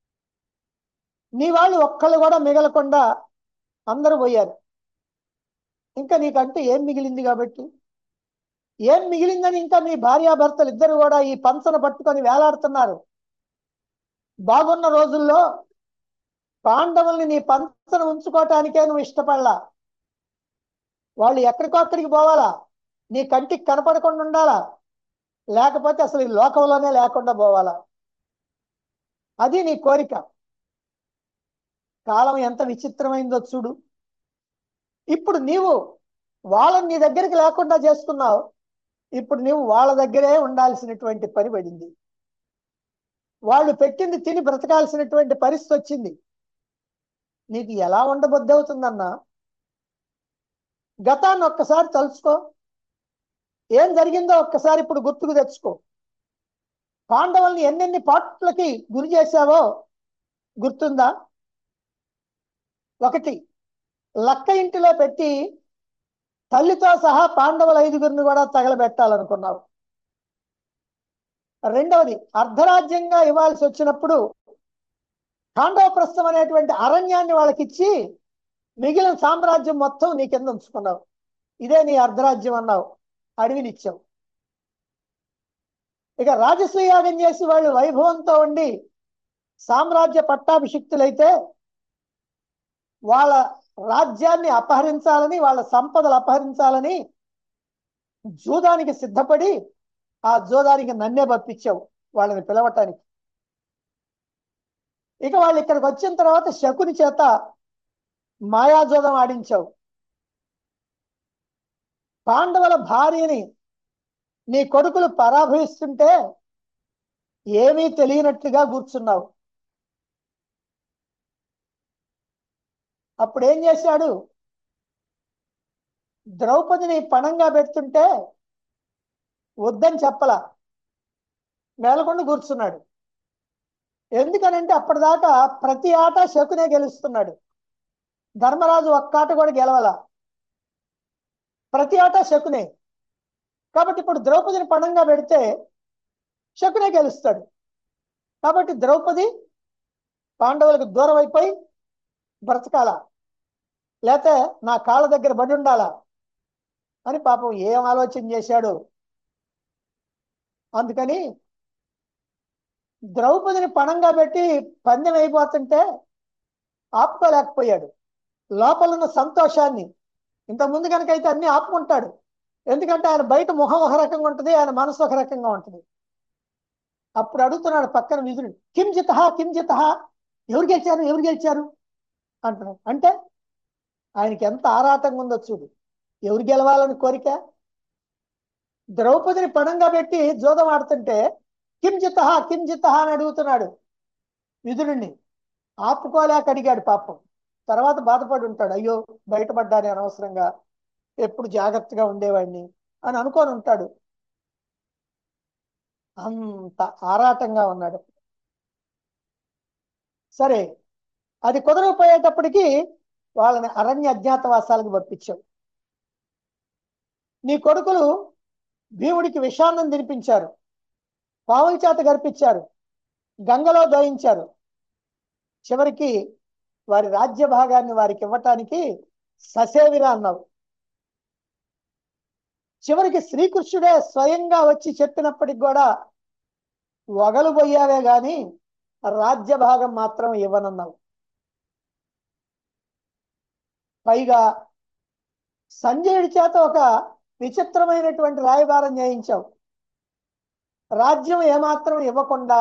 నీ వాళ్ళు ఒక్కళ్ళు కూడా మిగలకుండా అందరూ పోయారు ఇంకా నీకంటూ ఏం మిగిలింది కాబట్టి ఏం మిగిలిందని ఇంకా నీ భార్యాభర్తలు ఇద్దరు కూడా ఈ పంచన పట్టుకొని వేలాడుతున్నారు బాగున్న రోజుల్లో పాండవుల్ని నీ పంచన ఉంచుకోవటానికే నువ్వు ఇష్టపడలా వాళ్ళు ఎక్కడికొక్కడికి పోవాలా నీ కంటికి కనపడకుండా ఉండాలా లేకపోతే అసలు ఈ లోకంలోనే లేకుండా పోవాలా అది నీ కోరిక కాలం ఎంత విచిత్రమైందో చూడు ఇప్పుడు నీవు వాళ్ళని నీ దగ్గరికి లేకుండా చేసుకున్నావు ఇప్పుడు నీవు వాళ్ళ దగ్గరే ఉండాల్సినటువంటి పని పడింది వాళ్ళు పెట్టింది తిని బ్రతకాల్సినటువంటి పరిస్థితి వచ్చింది నీకు ఎలా ఉండబుద్ధి అవుతుందన్నా గతాన్ని ఒక్కసారి తలుచుకో ఏం జరిగిందో ఒక్కసారి ఇప్పుడు గుర్తుకు తెచ్చుకో పాండవుల్ని ఎన్నెన్ని పాటలకి గురి చేశావో గుర్తుందా ఒకటి లక్క ఇంటిలో పెట్టి తల్లితో సహా పాండవుల ఐదుగురిని కూడా తగలబెట్టాలనుకున్నావు రెండవది అర్ధరాజ్యంగా ఇవ్వాల్సి వచ్చినప్పుడు ఖాండవప్రస్థం అనేటువంటి అరణ్యాన్ని వాళ్ళకి ఇచ్చి మిగిలిన సామ్రాజ్యం మొత్తం నీ కింద ఉంచుకున్నావు ఇదే నీ అర్ధరాజ్యం అన్నావు అడవిని ఇచ్చావు ఇక రాజసూయాగం చేసి వాళ్ళు వైభవంతో ఉండి సామ్రాజ్య పట్టాభిషిక్తులైతే వాళ్ళ రాజ్యాన్ని అపహరించాలని వాళ్ళ సంపదలు అపహరించాలని జూదానికి సిద్ధపడి ఆ జూదానికి నన్నే పంపించావు వాళ్ళని పిలవటానికి ఇక వాళ్ళు ఇక్కడికి వచ్చిన తర్వాత శకుని చేత మాయాజోదం ఆడించావు పాండవుల భార్యని నీ కొడుకులు పరాభవిస్తుంటే ఏమీ తెలియనట్లుగా కూర్చున్నావు అప్పుడు ఏం చేశాడు ద్రౌపదిని పణంగా పెడుతుంటే వద్దని చెప్పలా మేలకొండ కూర్చున్నాడు ఎందుకనంటే అప్పటిదాకా ప్రతి ఆట శకునే గెలుస్తున్నాడు ధర్మరాజు ఒక్క ఆట కూడా గెలవాల ప్రతి ఆట శకునే కాబట్టి ఇప్పుడు ద్రౌపదిని పణంగా పెడితే శకునే గెలుస్తాడు కాబట్టి ద్రౌపది పాండవులకు దూరం అయిపోయి బ్రతకాల లేతే నా కాళ్ళ దగ్గర బడి ఉండాలా అని పాపం ఏం ఆలోచన చేశాడు అందుకని ద్రౌపదిని పణంగా పెట్టి పందెం అయిపోతుంటే ఆపుకోలేకపోయాడు లోపల ఉన్న సంతోషాన్ని ఇంతకుముందు కనుకైతే అన్ని ఆపుకుంటాడు ఎందుకంటే ఆయన బయట ముఖం ఒక రకంగా ఉంటుంది ఆయన మనసు ఒక రకంగా ఉంటుంది అప్పుడు అడుగుతున్నాడు పక్కన విధుడు కిం జిత కిం జిత ఎవరు గెలిచారు ఎవరు గెలిచారు అంటున్నాడు అంటే ఆయనకి ఎంత ఆరాటంగా ఉందో చూడు ఎవరు గెలవాలని కోరిక ద్రౌపదిని పణంగా పెట్టి జోదం ఆడుతుంటే కిం జిత కిం జిత అని అడుగుతున్నాడు విధుడిని ఆపుకోలేక అడిగాడు పాపం తర్వాత బాధపడి ఉంటాడు అయ్యో బయటపడ్డాని అనవసరంగా ఎప్పుడు జాగ్రత్తగా ఉండేవాడిని అని అనుకొని ఉంటాడు అంత ఆరాటంగా ఉన్నాడు సరే అది కుదరకపోయేటప్పటికి వాళ్ళని అరణ్య అజ్ఞాతవాసాలకు పంపించావు నీ కొడుకులు భీముడికి విషాన్నం తినిపించారు పావుల చేత గర్పించారు గంగలో దోయించారు చివరికి వారి రాజ్య భాగాన్ని వారికి ఇవ్వటానికి ససేవిరా అన్నావు చివరికి శ్రీకృష్ణుడే స్వయంగా వచ్చి చెప్పినప్పటికి కూడా వగలు పోయావే గాని రాజ్య భాగం మాత్రం ఇవ్వనన్నావు పైగా సంజయుడి చేత ఒక విచిత్రమైనటువంటి రాయబారం చేయించావు రాజ్యం ఏమాత్రం ఇవ్వకుండా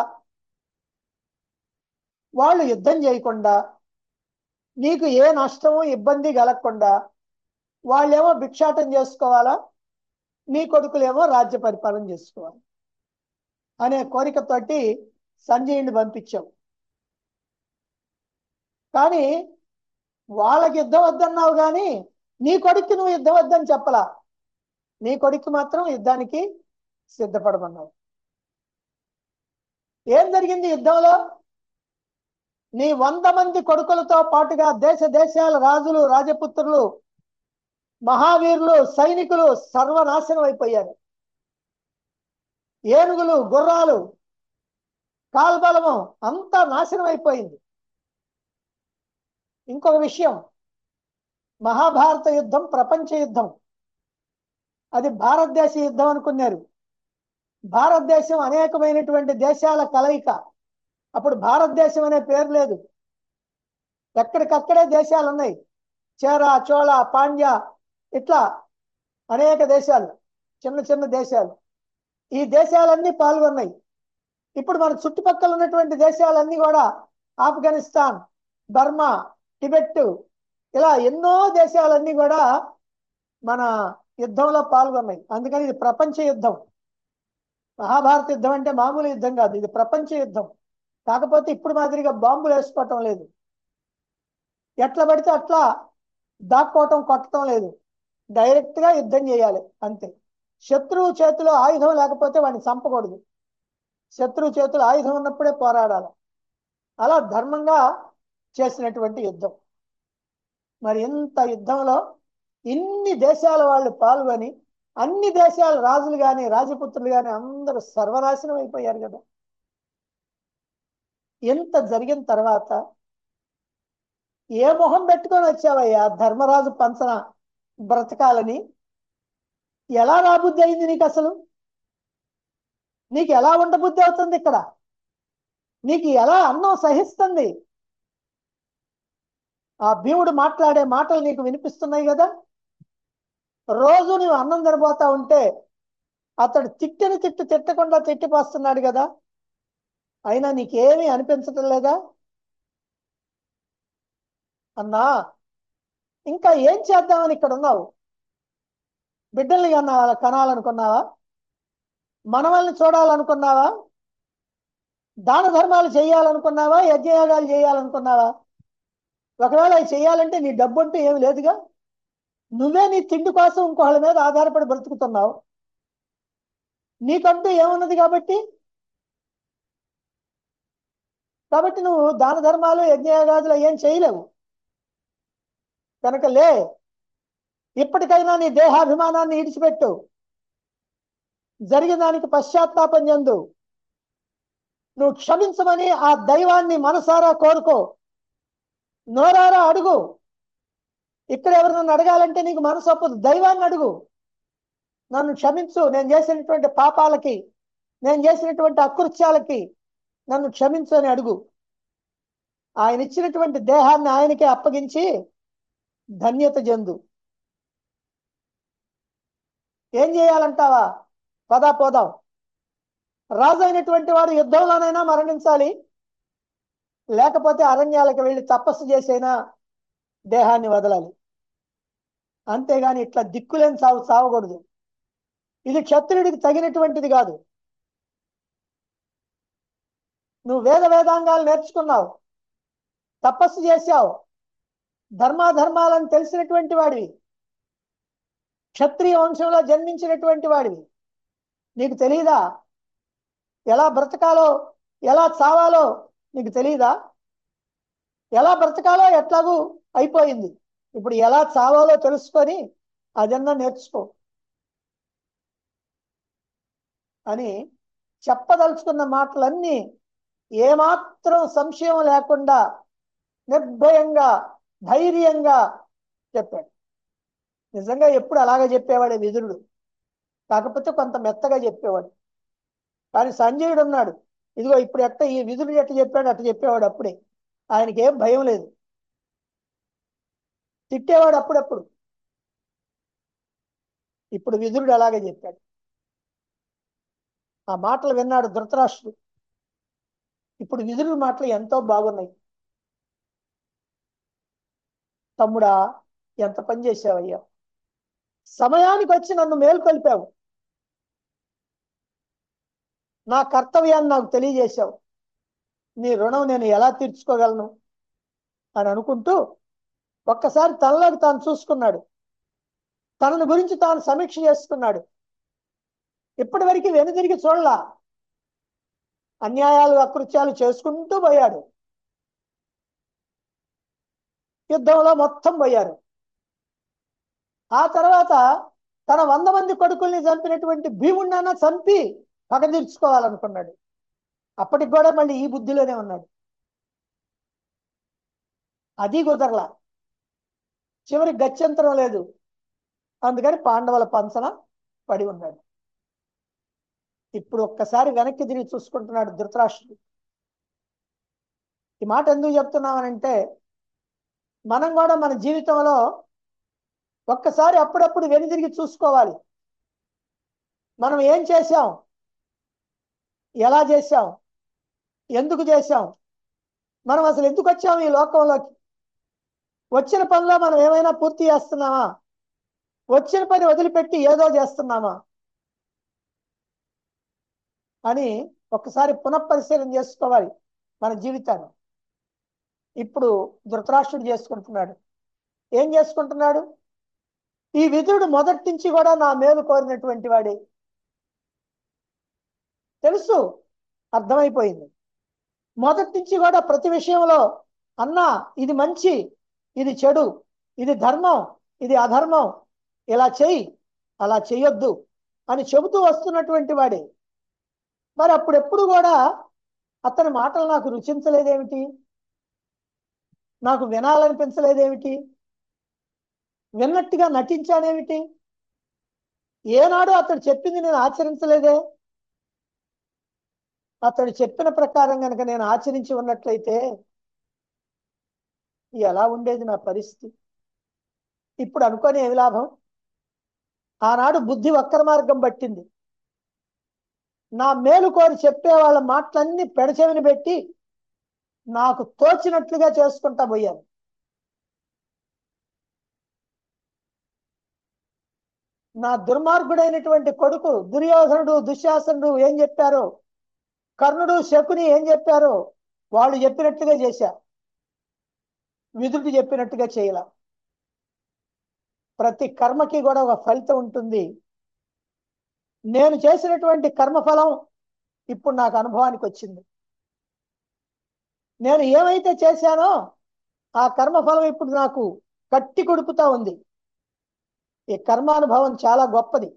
వాళ్ళు యుద్ధం చేయకుండా నీకు ఏ నష్టము ఇబ్బంది కలగకుండా వాళ్ళేమో భిక్షాటం చేసుకోవాలా నీ కొడుకులేమో రాజ్య పరిపాలన చేసుకోవాలి అనే కోరికతోటి సంజయుడిని పంపించావు కానీ వాళ్ళకి యుద్ధం వద్దన్నావు కానీ నీ కొడుక్కి నువ్వు యుద్ధం వద్దని చెప్పలా నీ కొడుక్కి మాత్రం యుద్ధానికి సిద్ధపడమన్నావు ఏం జరిగింది యుద్ధంలో నీ వంద మంది కొడుకులతో పాటుగా దేశ దేశాల రాజులు రాజపుత్రులు మహావీరులు సైనికులు సర్వనాశనం అయిపోయారు ఏనుగులు గుర్రాలు కాల్బలము అంతా నాశనం అయిపోయింది ఇంకొక విషయం మహాభారత యుద్ధం ప్రపంచ యుద్ధం అది భారతదేశ యుద్ధం అనుకున్నారు భారతదేశం అనేకమైనటువంటి దేశాల కలయిక అప్పుడు భారతదేశం అనే పేరు లేదు ఎక్కడికక్కడే దేశాలు ఉన్నాయి చేర చోళ పాండ్య ఇట్లా అనేక దేశాలు చిన్న చిన్న దేశాలు ఈ దేశాలన్నీ పాల్గొన్నాయి ఇప్పుడు మన చుట్టుపక్కల ఉన్నటువంటి దేశాలన్నీ కూడా ఆఫ్ఘనిస్తాన్ బర్మా టిబెట్ ఇలా ఎన్నో దేశాలన్నీ కూడా మన యుద్ధంలో పాల్గొన్నాయి అందుకని ఇది ప్రపంచ యుద్ధం మహాభారత యుద్ధం అంటే మామూలు యుద్ధం కాదు ఇది ప్రపంచ యుద్ధం కాకపోతే ఇప్పుడు మాదిరిగా బాంబులు వేసుకోవటం లేదు ఎట్లా పడితే అట్లా దాక్కోవటం కొట్టడం లేదు డైరెక్ట్ గా యుద్ధం చేయాలి అంతే శత్రువు చేతిలో ఆయుధం లేకపోతే వాడిని చంపకూడదు శత్రువు చేతిలో ఆయుధం ఉన్నప్పుడే పోరాడాలి అలా ధర్మంగా చేసినటువంటి యుద్ధం మరి ఇంత యుద్ధంలో ఇన్ని దేశాల వాళ్ళు పాల్గొని అన్ని దేశాల రాజులు కానీ రాజపుత్రులు కానీ అందరూ సర్వనాశనం అయిపోయారు కదా ఎంత జరిగిన తర్వాత ఏ మొహం పెట్టుకొని వచ్చావయ్యా ధర్మరాజు పంచన బ్రతకాలని ఎలా రాబుద్ధి అయింది నీకు అసలు నీకు ఎలా ఉండబుద్ధి అవుతుంది ఇక్కడ నీకు ఎలా అన్నం సహిస్తుంది ఆ భీముడు మాట్లాడే మాటలు నీకు వినిపిస్తున్నాయి కదా రోజు నువ్వు అన్నం తినబోతా ఉంటే అతడు తిట్టిని తిట్టు తిట్టకుండా తిట్టిపోస్తున్నాడు కదా అయినా నీకేమీ అనిపించటం లేదా అన్నా ఇంకా ఏం చేద్దామని ఇక్కడ ఉన్నావు బిడ్డల్ని కన్నా కనాలనుకున్నావా మనవల్ని చూడాలనుకున్నావా దాన ధర్మాలు చేయాలనుకున్నావా యజ్ఞయాగాలు చేయాలనుకున్నావా ఒకవేళ అవి చేయాలంటే నీ డబ్బు అంటూ ఏమి లేదుగా నువ్వే నీ తిండి కోసం ఇంకోళ్ళ మీద ఆధారపడి బ్రతుకుతున్నావు నీకంటూ ఏమున్నది కాబట్టి కాబట్టి నువ్వు దాన ధర్మాలు యజ్ఞయాగాదులు ఏం చేయలేవు కనుక లే ఇప్పటికైనా నీ దేహాభిమానాన్ని ఇడిచిపెట్టు జరిగిన దానికి పశ్చాత్తాపం చెందు నువ్వు క్షమించమని ఆ దైవాన్ని మనసారా కోరుకో నోరారా అడుగు ఇక్కడ ఎవరినన్ను అడగాలంటే నీకు మనసు ఒప్పదు దైవాన్ని అడుగు నన్ను క్షమించు నేను చేసినటువంటి పాపాలకి నేను చేసినటువంటి అకృత్యాలకి నన్ను క్షమించు అని అడుగు ఆయన ఇచ్చినటువంటి దేహాన్ని ఆయనకే అప్పగించి ధన్యత చెందు ఏం చేయాలంటావా పదా పోదాం రాజు అయినటువంటి వాడు యుద్ధంలోనైనా మరణించాలి లేకపోతే అరణ్యాలకు వెళ్ళి తపస్సు చేసైనా దేహాన్ని వదలాలి అంతేగాని ఇట్లా దిక్కులేని సాగు సావకూడదు ఇది క్షత్రియుడికి తగినటువంటిది కాదు నువ్వు వేద వేదాంగాలు నేర్చుకున్నావు తపస్సు చేశావు ధర్మాధర్మాలను తెలిసినటువంటి వాడివి క్షత్రియ వంశంలో జన్మించినటువంటి వాడివి నీకు తెలియదా ఎలా బ్రతకాలో ఎలా చావాలో నీకు తెలియదా ఎలా బ్రతకాలో ఎట్లాగూ అయిపోయింది ఇప్పుడు ఎలా చావాలో తెలుసుకొని అదన్నా నేర్చుకో అని చెప్పదలుచుకున్న మాటలన్నీ ఏమాత్రం సంశయం లేకుండా నిర్భయంగా ధైర్యంగా చెప్పాడు నిజంగా ఎప్పుడు అలాగే చెప్పేవాడే విదురుడు కాకపోతే కొంత మెత్తగా చెప్పేవాడు కానీ సంజయుడు ఉన్నాడు ఇదిగో ఇప్పుడు ఎట్ట ఈ విధుడు ఎట్ట చెప్పాడు అట్ట చెప్పేవాడు అప్పుడే ఆయనకి ఏం భయం లేదు తిట్టేవాడు అప్పుడప్పుడు ఇప్పుడు విదురుడు అలాగే చెప్పాడు ఆ మాటలు విన్నాడు ధృతరాష్ట్రుడు ఇప్పుడు విదురుడి మాటలు ఎంతో బాగున్నాయి తమ్ముడా ఎంత పని చేసావయ్యా సమయానికి వచ్చి నన్ను మేల్కొల్పావు నా కర్తవ్యాన్ని నాకు తెలియజేశావు నీ రుణం నేను ఎలా తీర్చుకోగలను అని అనుకుంటూ ఒక్కసారి తనలోకి తాను చూసుకున్నాడు తనను గురించి తాను సమీక్ష చేసుకున్నాడు ఇప్పటి వరకు వెనుదిరిగి చూడలా అన్యాయాలు అకృత్యాలు చేసుకుంటూ పోయాడు యుద్ధంలో మొత్తం పోయారు ఆ తర్వాత తన వంద మంది కొడుకుల్ని చంపినటువంటి భీముడినైనా చంపి పగ తీర్చుకోవాలనుకున్నాడు అప్పటికి కూడా మళ్ళీ ఈ బుద్ధిలోనే ఉన్నాడు అది కుదరలా చివరికి గత్యంతరం లేదు అందుకని పాండవుల పంచన పడి ఉన్నాడు ఇప్పుడు ఒక్కసారి వెనక్కి తిరిగి చూసుకుంటున్నాడు ధృతరాష్ట్రుడు ఈ మాట ఎందుకు చెప్తున్నామనంటే మనం కూడా మన జీవితంలో ఒక్కసారి అప్పుడప్పుడు వెనుదిరిగి చూసుకోవాలి మనం ఏం చేశాం ఎలా చేశాం ఎందుకు చేశాం మనం అసలు ఎందుకు వచ్చాం ఈ లోకంలోకి వచ్చిన పనిలో మనం ఏమైనా పూర్తి చేస్తున్నామా వచ్చిన పని వదిలిపెట్టి ఏదో చేస్తున్నామా అని ఒకసారి పునఃపరిశీలన చేసుకోవాలి మన జీవితాన్ని ఇప్పుడు ధృతరాష్ట్రుడు చేసుకుంటున్నాడు ఏం చేసుకుంటున్నాడు ఈ విధుడు మొదటి నుంచి కూడా నా మేలు కోరినటువంటి వాడే తెలుసు అర్థమైపోయింది మొదటి నుంచి కూడా ప్రతి విషయంలో అన్నా ఇది మంచి ఇది చెడు ఇది ధర్మం ఇది అధర్మం ఇలా చెయ్యి అలా చెయ్యొద్దు అని చెబుతూ వస్తున్నటువంటి వాడే మరి అప్పుడెప్పుడు కూడా అతని మాటలు నాకు రుచించలేదేమిటి నాకు వినాలనిపించలేదేమిటి విన్నట్టుగా నటించానేమిటి ఏనాడు అతడు చెప్పింది నేను ఆచరించలేదే అతడు చెప్పిన ప్రకారం కనుక నేను ఆచరించి ఉన్నట్లయితే ఎలా ఉండేది నా పరిస్థితి ఇప్పుడు అనుకోని ఏమి లాభం ఆనాడు బుద్ధి వక్ర మార్గం పట్టింది నా మేలు కోరి చెప్పే వాళ్ళ మాటలన్నీ పెడచెవిని పెట్టి నాకు తోచినట్లుగా చేసుకుంటా పోయాను నా దుర్మార్గుడైనటువంటి కొడుకు దుర్యోధనుడు దుశ్శాసనుడు ఏం చెప్పారో కర్ణుడు శకుని ఏం చెప్పారో వాళ్ళు చెప్పినట్టుగా చేశా విధుడు చెప్పినట్టుగా చేయాల ప్రతి కర్మకి కూడా ఒక ఫలితం ఉంటుంది నేను చేసినటువంటి కర్మఫలం ఇప్పుడు నాకు అనుభవానికి వచ్చింది నేను ఏమైతే చేశానో ఆ కర్మఫలం ఇప్పుడు నాకు కట్టి కొడుకుతా ఉంది ఈ కర్మానుభవం చాలా గొప్పది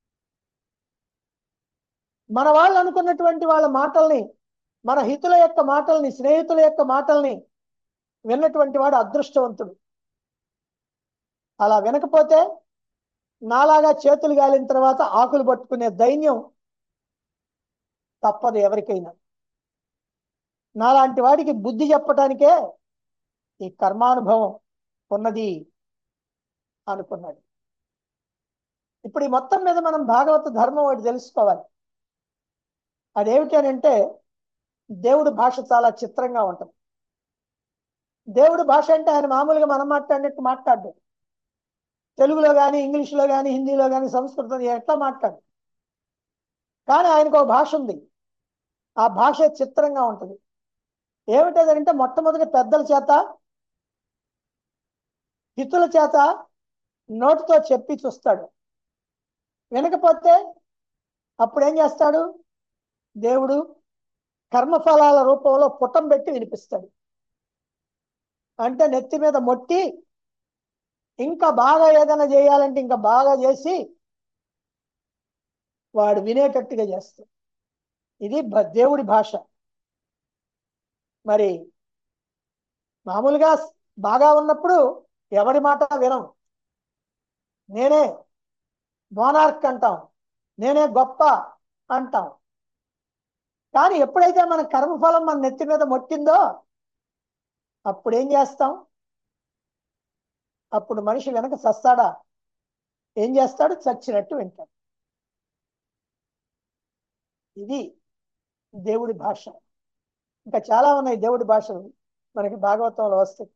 మన వాళ్ళు అనుకున్నటువంటి వాళ్ళ మాటల్ని మన హితుల యొక్క మాటల్ని స్నేహితుల యొక్క మాటల్ని విన్నటువంటి వాడు అదృష్టవంతుడు అలా వినకపోతే నాలాగా చేతులు గాలిన తర్వాత ఆకులు పట్టుకునే దైన్యం తప్పదు ఎవరికైనా నాలాంటి వాడికి బుద్ధి చెప్పటానికే ఈ కర్మానుభవం ఉన్నది అనుకున్నాడు ఇప్పుడు ఈ మొత్తం మీద మనం భాగవత ధర్మం ఒకటి తెలుసుకోవాలి అదేమిటి అని అంటే దేవుడి భాష చాలా చిత్రంగా ఉంటుంది దేవుడి భాష అంటే ఆయన మామూలుగా మనం మాట్లాడినట్టు మాట్లాడు తెలుగులో కానీ ఇంగ్లీష్లో కానీ హిందీలో కానీ సంస్కృతం ఎట్లా మాట్లాడు కానీ ఆయనకు ఒక భాష ఉంది ఆ భాష చిత్రంగా ఉంటుంది ఏమిటదంటే మొట్టమొదటి పెద్దల చేత హితుల చేత నోటితో చెప్పి చూస్తాడు వినకపోతే అప్పుడు ఏం చేస్తాడు దేవుడు కర్మఫలాల రూపంలో పుటం పెట్టి వినిపిస్తాడు అంటే నెత్తి మీద మొట్టి ఇంకా బాగా ఏదైనా చేయాలంటే ఇంకా బాగా చేసి వాడు వినేటట్టుగా చేస్తాడు ఇది భ- దేవుడి భాష మరి మామూలుగా బాగా ఉన్నప్పుడు ఎవరి మాట వినం నేనే మోనార్క్ అంటాం నేనే గొప్ప అంటాం కానీ ఎప్పుడైతే మన కర్మఫలం మన నెత్తి మీద మొట్టిందో అప్పుడు ఏం చేస్తాం అప్పుడు మనిషి వెనక చస్తాడా ఏం చేస్తాడు చచ్చినట్టు వింటాడు ఇది దేవుడి భాష ఇంకా చాలా ఉన్నాయి దేవుడి భాషలు మనకి భాగవతంలో వస్తాయి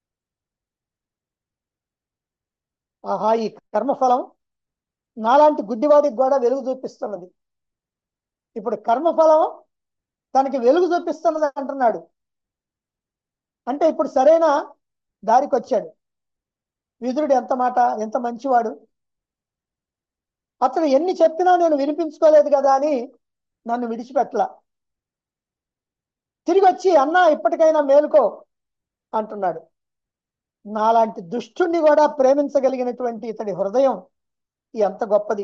ఆహా ఈ కర్మఫలం నాలాంటి గుడ్డివాడికి కూడా వెలుగు చూపిస్తున్నది ఇప్పుడు కర్మఫలం తనకి వెలుగు చూపిస్తున్నది అంటున్నాడు అంటే ఇప్పుడు సరైన దారికి వచ్చాడు విదురుడు ఎంత మాట ఎంత మంచివాడు అతను ఎన్ని చెప్పినా నేను వినిపించుకోలేదు కదా అని నన్ను విడిచిపెట్టలా తిరిగి వచ్చి అన్నా ఇప్పటికైనా మేలుకో అంటున్నాడు నాలాంటి దుష్టుణ్ణి కూడా ప్రేమించగలిగినటువంటి ఇతడి హృదయం ఎంత గొప్పది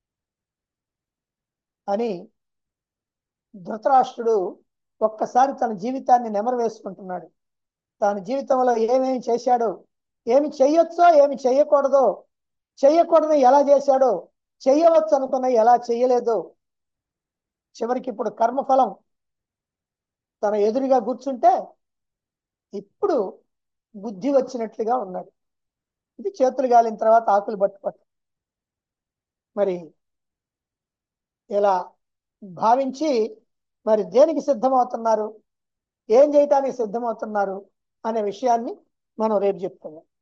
అని ధృతరాష్ట్రుడు ఒక్కసారి తన జీవితాన్ని నెమరు వేసుకుంటున్నాడు తన జీవితంలో ఏమేమి చేశాడో ఏమి చెయ్యొచ్చో ఏమి చెయ్యకూడదో చెయ్యకూడదు ఎలా చేశాడో చెయ్యవచ్చు అనుకున్న ఎలా చెయ్యలేదో చివరికి ఇప్పుడు కర్మఫలం తన ఎదురుగా కూర్చుంటే ఇప్పుడు బుద్ధి వచ్చినట్లుగా ఉన్నాడు ఇది చేతులు గాలిన తర్వాత ఆకులు పట్టుపట్టు మరి ఇలా భావించి మరి దేనికి సిద్ధమవుతున్నారు ఏం చేయటానికి సిద్ధమవుతున్నారు అనే విషయాన్ని మనం రేపు చెప్పుకుందాం